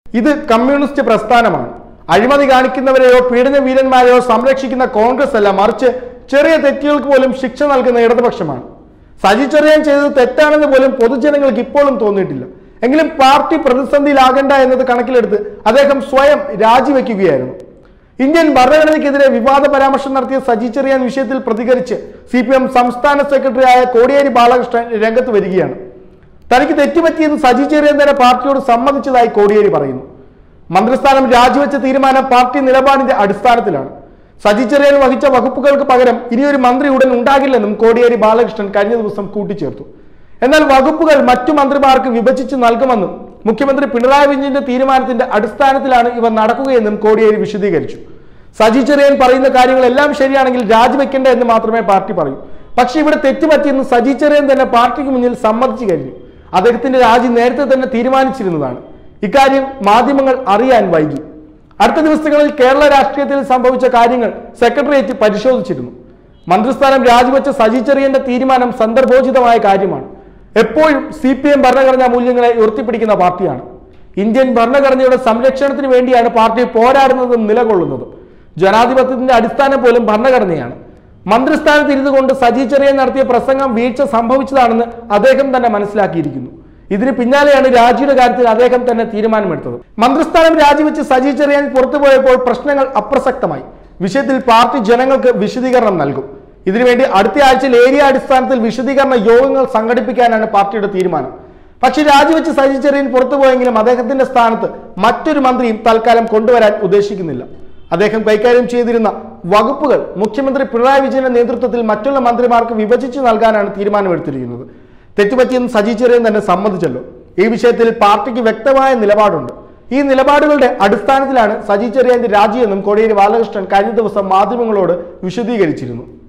ഇത് കമ്മ്യൂണിസ്റ്റ് പ്രസ്ഥാനമാണ് അഴിമതി കാണിക്കുന്നവരെയോ പീഡന വീരന്മാരെയോ സംരക്ഷിക്കുന്ന കോൺഗ്രസ് അല്ല മറിച്ച് ചെറിയ തെറ്റുകൾക്ക് പോലും ശിക്ഷ നൽകുന്ന ഇടതുപക്ഷമാണ് സജി ചെറിയാൻ ചെയ്തത് തെറ്റാണെന്ന് പോലും പൊതുജനങ്ങൾക്ക് ഇപ്പോഴും തോന്നിയിട്ടില്ല എങ്കിലും പാർട്ടി പ്രതിസന്ധിയിലാകണ്ട എന്നത് കണക്കിലെടുത്ത് അദ്ദേഹം സ്വയം രാജിവെക്കുകയായിരുന്നു ഇന്ത്യൻ ഭരണഘടനയ്ക്കെതിരെ വിവാദ പരാമർശം നടത്തിയ സജി ചെറിയാൻ വിഷയത്തിൽ പ്രതികരിച്ച് സി പി എം സംസ്ഥാന സെക്രട്ടറിയായ കോടിയേരി ബാലകൃഷ്ണൻ രംഗത്ത് വരികയാണ് തനിക്ക് തെറ്റുപറ്റിയെന്ന് സജി ചെറിയാൻ തന്നെ പാർട്ടിയോട് സമ്മതിച്ചതായി കോടിയേരി പറയുന്നു മന്ത്രിസ്ഥാനം രാജിവെച്ച തീരുമാനം പാർട്ടി നിലപാടിന്റെ അടിസ്ഥാനത്തിലാണ് സജി ചെറിയാൻ വഹിച്ച വകുപ്പുകൾക്ക് പകരം ഇനിയൊരു മന്ത്രി ഉടൻ ഉണ്ടാകില്ലെന്നും കോടിയേരി ബാലകൃഷ്ണൻ കഴിഞ്ഞ ദിവസം കൂട്ടിച്ചേർത്തു എന്നാൽ വകുപ്പുകൾ മറ്റു മന്ത്രിമാർക്ക് വിഭജിച്ച് നൽകുമെന്നും മുഖ്യമന്ത്രി പിണറായി വിജയന്റെ തീരുമാനത്തിന്റെ അടിസ്ഥാനത്തിലാണ് ഇവ നടക്കുകയെന്നും കോടിയേരി വിശദീകരിച്ചു സജി ചെറിയാൻ പറയുന്ന കാര്യങ്ങളെല്ലാം ശരിയാണെങ്കിൽ രാജിവെക്കേണ്ട എന്ന് മാത്രമേ പാർട്ടി പറയൂ പക്ഷേ ഇവിടെ തെറ്റുപറ്റിയെന്ന് സജി ചെറിയാൻ തന്നെ പാർട്ടിക്ക് മുന്നിൽ സമ്മതിച്ചു കഴിഞ്ഞു അദ്ദേഹത്തിന്റെ രാജി നേരത്തെ തന്നെ തീരുമാനിച്ചിരുന്നതാണ് ഇക്കാര്യം മാധ്യമങ്ങൾ അറിയാൻ വൈകി അടുത്ത ദിവസങ്ങളിൽ കേരള രാഷ്ട്രീയത്തിൽ സംഭവിച്ച കാര്യങ്ങൾ സെക്രട്ടേറിയറ്റ് പരിശോധിച്ചിരുന്നു മന്ത്രിസ്ഥാനം രാജിവെച്ച സജി ചെറിയന്റെ തീരുമാനം സന്ദർഭോചിതമായ കാര്യമാണ് എപ്പോഴും സി പി എം ഭരണഘടനാ മൂല്യങ്ങളെ ഉയർത്തിപ്പിടിക്കുന്ന പാർട്ടിയാണ് ഇന്ത്യൻ ഭരണഘടനയുടെ സംരക്ഷണത്തിന് വേണ്ടിയാണ് പാർട്ടി പോരാടുന്നതും നിലകൊള്ളുന്നതും ജനാധിപത്യത്തിന്റെ അടിസ്ഥാനം പോലും ഭരണഘടനയാണ് മന്ത്രിസ്ഥാനത്ത് ഇരുന്നു കൊണ്ട് സജി ചെറിയൻ നടത്തിയ പ്രസംഗം വീഴ്ച സംഭവിച്ചതാണെന്ന് അദ്ദേഹം തന്നെ മനസ്സിലാക്കിയിരിക്കുന്നു ഇതിന് പിന്നാലെയാണ് രാജിയുടെ കാര്യത്തിൽ അദ്ദേഹം തന്നെ തീരുമാനമെടുത്തത് മന്ത്രിസ്ഥാനം രാജിവെച്ച് സജി ചെറിയാൻ പുറത്തുപോയപ്പോൾ പ്രശ്നങ്ങൾ അപ്രസക്തമായി വിഷയത്തിൽ പാർട്ടി ജനങ്ങൾക്ക് വിശദീകരണം നൽകും ഇതിനുവേണ്ടി അടുത്ത ആഴ്ചയിൽ ഏരിയ അടിസ്ഥാനത്തിൽ വിശദീകരണ യോഗങ്ങൾ സംഘടിപ്പിക്കാനാണ് പാർട്ടിയുടെ തീരുമാനം പക്ഷേ രാജിവെച്ച് സജി ചെറിയൻ പുറത്തുപോയെങ്കിലും അദ്ദേഹത്തിന്റെ സ്ഥാനത്ത് മറ്റൊരു മന്ത്രിയും തൽക്കാലം കൊണ്ടുവരാൻ ഉദ്ദേശിക്കുന്നില്ല അദ്ദേഹം കൈകാര്യം ചെയ്തിരുന്ന വകുപ്പുകൾ മുഖ്യമന്ത്രി പിണറായി വിജയന്റെ നേതൃത്വത്തിൽ മറ്റുള്ള മന്ത്രിമാർക്ക് വിഭജിച്ച് നൽകാനാണ് തീരുമാനമെടുത്തിരിക്കുന്നത് തെറ്റുപറ്റിയെന്ന് സജി ചെറിയൻ തന്നെ സമ്മതിച്ചല്ലോ ഈ വിഷയത്തിൽ പാർട്ടിക്ക് വ്യക്തമായ നിലപാടുണ്ട് ഈ നിലപാടുകളുടെ അടിസ്ഥാനത്തിലാണ് സജി ചെറിയാന്റെ രാജിയെന്നും കോടിയേരി ബാലകൃഷ്ണൻ കഴിഞ്ഞ ദിവസം മാധ്യമങ്ങളോട് വിശദീകരിച്ചിരുന്നു